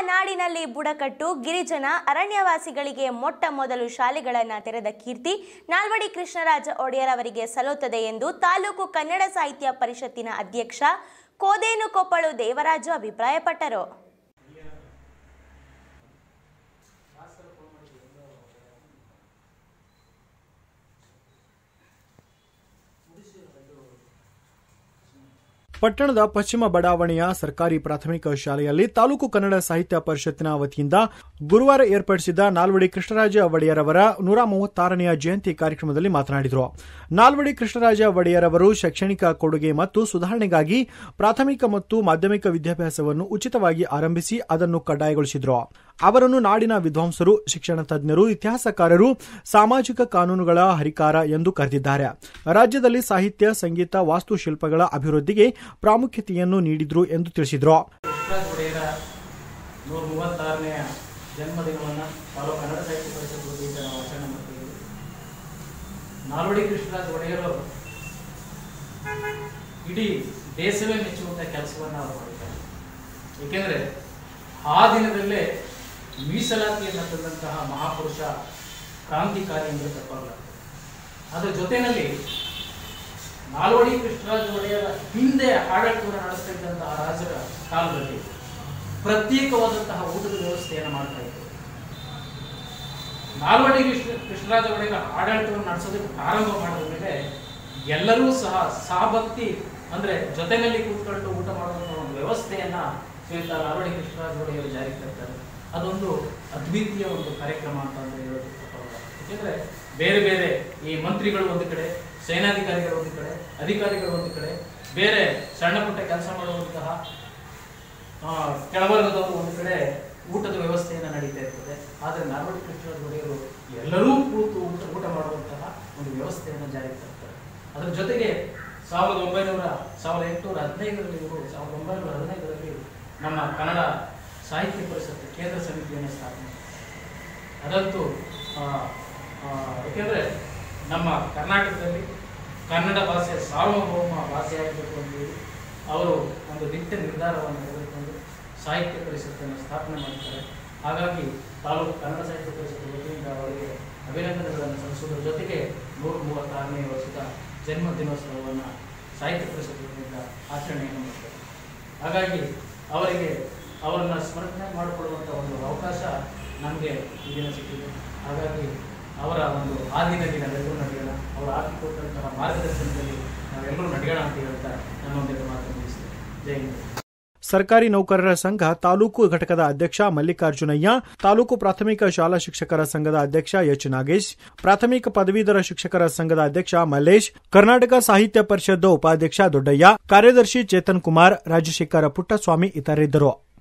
ನಾಡಿನಲ್ಲಿ ಬುಡಕಟ್ಟು ಗಿರಿಜನ ಅರಣ್ಯವಾಸಿಗಳಿಗೆ ಮೊಟ್ಟ ಮೊದಲು ಶಾಲೆಗಳನ್ನು ತೆರೆದ ಕೀರ್ತಿ ನಾಲ್ವಡಿ ಕೃಷ್ಣರಾಜ ಒಡೆಯರ್ ಅವರಿಗೆ ಸಲ್ಲುತ್ತದೆ ಎಂದು ತಾಲೂಕು ಕನ್ನಡ ಸಾಹಿತ್ಯ ಪರಿಷತ್ತಿನ ಅಧ್ಯಕ್ಷ ಕೋದೇನು ಕೊಪ್ಪಳು ದೇವರಾಜು ಅಭಿಪ್ರಾಯಪಟ್ಟರು ಪಟ್ಟಣದ ಪಶ್ಚಿಮ ಬಡಾವಣೆಯ ಸರ್ಕಾರಿ ಪ್ರಾಥಮಿಕ ಶಾಲೆಯಲ್ಲಿ ತಾಲೂಕು ಕನ್ನಡ ಸಾಹಿತ್ಯ ಪರಿಷತ್ತಿನ ವತಿಯಿಂದ ಗುರುವಾರ ಏರ್ಪಡಿಸಿದ ನಾಲ್ವಡಿ ಕೃಷ್ಣರಾಜ ಒಡೆಯರ್ ಅವರ ನೂರ ಮೂವತ್ತಾರನೆಯ ಜಯಂತಿ ಕಾರ್ಯಕ್ರಮದಲ್ಲಿ ಮಾತನಾಡಿದರು ನಾಲ್ವಡಿ ಕೃಷ್ಣರಾಜ ಒಡೆಯರ್ ಅವರು ಶೈಕ್ಷಣಿಕ ಕೊಡುಗೆ ಮತ್ತು ಸುಧಾರಣೆಗಾಗಿ ಪ್ರಾಥಮಿಕ ಮತ್ತು ಮಾಧ್ಯಮಿಕ ವಿದ್ಯಾಭ್ಯಾಸವನ್ನು ಉಚಿತವಾಗಿ ಆರಂಭಿಸಿ ಅದನ್ನು ಕಡ್ಡಾಯಗೊಳಿಸಿದರು ಅವರನ್ನು ನಾಡಿನ ವಿದ್ವಾಂಸರು ಶಿಕ್ಷಣ ತಜ್ಞರು ಇತಿಹಾಸಕಾರರು ಸಾಮಾಜಿಕ ಕಾನೂನುಗಳ ಹರಿಕಾರ ಎಂದು ಕರೆದಿದ್ದಾರೆ ರಾಜ್ಯದಲ್ಲಿ ಸಾಹಿತ್ಯ ಸಂಗೀತ ವಾಸ್ತುಶಿಲ್ಪಗಳ ಅಭಿವೃದ್ಧಿಗೆ ಪ್ರಾಮುಖ್ಯತೆಯನ್ನು ನೀಡಿದ್ರು ಎಂದು ತಿಳಿಸಿದರು ಕೃಷ್ಣರಾಜ ಒಡೆಯರ ನೂರ ಮೂವತ್ತಾರನೆಯ ಜನ್ಮದಿನವನ್ನು ತಾಲೂಕು ಕನ್ನಡ ಸಾಹಿತ್ಯ ಪರಿಷತ್ ವತಿಯಿಂದ ನಾವು ಆಚರಣೆ ಮಾಡ್ತಿದ್ದೀವಿ ನಾಲ್ವಡಿ ಕೃಷ್ಣರಾಜ ಒಡೆಯರು ಇಡೀ ದೇಶವೇ ಮೆಚ್ಚುವಂಥ ಕೆಲಸವನ್ನು ಅವರು ಮಾಡಿದ್ದಾರೆ ಏಕೆಂದರೆ ಆ ದಿನದಲ್ಲೇ ಮೀಸಲಾತಿಯನ್ನು ತಂದಂತಹ ಮಹಾಪುರುಷ ಕ್ರಾಂತಿಕಾರಿ ಎಂದು ತಪ್ಪಾಗಲಾಗ್ತದೆ ಅದರ ಜೊತೆಯಲ್ಲಿ ನಾಲ್ವಡಿ ಕೃಷ್ಣರಾಜ ಒಡೆಯರ ಹಿಂದೆ ಆಡಳಿತವನ್ನು ನಡೆಸ್ತಾ ಇದ್ದಂತಹ ರಾಜರ ಕಾಲದಲ್ಲಿ ಪ್ರತ್ಯೇಕವಾದಂತಹ ಊಟದ ವ್ಯವಸ್ಥೆಯನ್ನು ಮಾಡ್ತಾ ಇದ್ರು ನಾಲ್ವಡಿ ಕೃಷ್ಣ ಕೃಷ್ಣರಾಜ ಒಡೆಯರ ಆಡಳಿತವನ್ನು ನಡೆಸೋದಕ್ಕೆ ಪ್ರಾರಂಭ ಮಾಡಿದ ಮೇಲೆ ಎಲ್ಲರೂ ಸಹ ಸಹಭಕ್ತಿ ಅಂದ್ರೆ ಜೊತೆಯಲ್ಲಿ ಕೂತ್ಕೊಂಡು ಊಟ ಮಾಡುವಂತಹ ಒಂದು ವ್ಯವಸ್ಥೆಯನ್ನ ಶ್ರೀಯುತ ನಾಲ್ವಡಿ ಕೃಷ್ಣರಾಜ ಒಡೆಯರು ಜಾರಿಗೆ ತರ್ತಾರೆ ಅದೊಂದು ಅದ್ವಿತೀಯ ಒಂದು ಕಾರ್ಯಕ್ರಮ ಅಂತ ಅಂದ್ರೆ ಹೇಳೋದು ತಪ್ಪಲ್ಲ. ಯಾಕೆಂದ್ರೆ ಬೇರೆ ಬೇರೆ ಈ ಮಂತ್ರಿಗಳು ಒಂದು ಕಡೆ ಸೇನಾಧಿಕಾರಿಗಳು ಒಂದು ಕಡೆ ಅಧಿಕಾರಿಗಳು ಒಂದು ಕಡೆ ಬೇರೆ ಸಣ್ಣ ಪುಟ್ಟ ಕೆಲಸ ಮಾಡುವಂತಹ ಆ, ಕೆಳವರ್ಗದವರು ಒಂದು ಕಡೆ ಊಟದ ವ್ಯವಸ್ಥೆಯನ್ನ ನಡೀತಾ ಇರ್ತದೆ ಆದರೆ ನಾಲ್ವಡಿ ಕೃಷ್ಣರಾಜ ಒಡೆಯರು ಎಲ್ಲರೂ ಕೂತು ಊಟ ಊಟ ಮಾಡುವಂತಹ ಒಂದು ವ್ಯವಸ್ಥೆಯನ್ನು ಜಾರಿಗೆ ತರ್ತಾರೆ ಅದರ ಜೊತೆಗೆ ಸಾವಿರದ ಒಂಬೈನೂರ ಸಾವಿರದ ಎಂಟುನೂರ ಹದಿನೈದರಲ್ಲಿ ಇವರು ಸಾವಿರದ ಒಂಬೈನೂರ ಹದಿನೈದರಲ್ಲಿ ನಮ್ಮ ಕನ್ನಡ ಸಾಹಿತ್ಯ ಪರಿಷತ್ ಕೇಂದ್ರ ಸಮಿತಿಯನ್ನು ಸ್ಥಾಪನೆ ಮಾಡ್ತಾರೆ. ಅದಂತೂ ಆ, ಆ, ಏಕೆಂದರೆ ನಮ್ಮ ಕರ್ನಾಟಕದಲ್ಲಿ ಕನ್ನಡ ಭಾಷೆ ಸಾರ್ವಭೌಮ ಭಾಷೆಯಾಗಬೇಕು ಅಂತೇಳಿ ಅವರು ಒಂದು ದಿಟ್ಟ ನಿರ್ಧಾರವನ್ನು ತೆಗೆದುಕೊಂಡು ಸಾಹಿತ್ಯ ಪರಿಷತ್ತನ್ನು ಸ್ಥಾಪನೆ ಮಾಡ್ತಾರೆ ಹಾಗಾಗಿ ತಾಲೂಕು ಕನ್ನಡ ಸಾಹಿತ್ಯ ಪರಿಷತ್ ವತಿಯಿಂದ ಅವರಿಗೆ ಅಭಿನಂದನೆಗಳನ್ನು ಸಲ್ಲಿಸುವುದರ ಜೊತೆಗೆ ನೂರ ಮೂವತ್ತಾರನೇ ವರ್ಷದ ಜನ್ಮ ದಿನೋತ್ಸವವನ್ನು ಸಾಹಿತ್ಯ ಪರಿಷತ್ ವತಿಯಿಂದ ಆಚರಣೆಯನ್ನು ಮಾಡ್ತಾರೆ ಹಾಗಾಗಿ ಅವರಿಗೆ ಅವರನ್ನು ಸ್ಮರಣೆ ಮಾಡಿಕೊಳ್ಳುವಂಥ ಒಂದು ಅವಕಾಶ ನಮಗೆ ಈ ದಿನ ಸಿಕ್ಕಿದೆ ಹಾಗಾಗಿ ಅವರ ಒಂದು ಹಾದಿನಲ್ಲಿ ನಾವೆಲ್ಲರೂ ನಡೆಯೋಣ ಅವರು ಹಾಕಿಕೊಟ್ಟಂತಹ ಮಾರ್ಗದರ್ಶನದಲ್ಲಿ ನಾವೆಲ್ಲರೂ ನಡೆಯೋಣ ಅಂತ ಹೇಳ್ತಾ ನನ್ನೊಂದಿಗೆ ಮಾತು ಮುಗಿಸ್ತೇನೆ ಜೈ ಹಿಂದ್ ಸರ್ಕಾರಿ ನೌಕರರ ಸಂಘ ತಾಲೂಕು ಘಟಕದ ಅಧ್ಯಕ್ಷ ಮಲ್ಲಿಕಾರ್ಜುನಯ್ಯ ತಾಲೂಕು ಪ್ರಾಥಮಿಕ ಶಾಲಾ ಶಿಕ್ಷಕರ ಸಂಘದ ಅಧ್ಯಕ್ಷ ಎಚ್ ನಾಗೇಶ್ ಪ್ರಾಥಮಿಕ ಪದವೀಧರ ಶಿಕ್ಷಕರ ಸಂಘದ ಅಧ್ಯಕ್ಷ ಮಲ್ಲೇಶ್ ಕರ್ನಾಟಕ ಸಾಹಿತ್ಯ ಪರಿಷತ್ ಉಪಾಧ್ಯಕ್ಷ ದೊಡ್ಡಯ್ಯ ಕಾರ್ಯದರ್ಶಿ ಚೇತನ್ ಕುಮಾರ್ ರಾಜಶೇಖರ ಪುಟ್ಟಸ್ವಾಮಿ ಇತರರಿದ್ದರು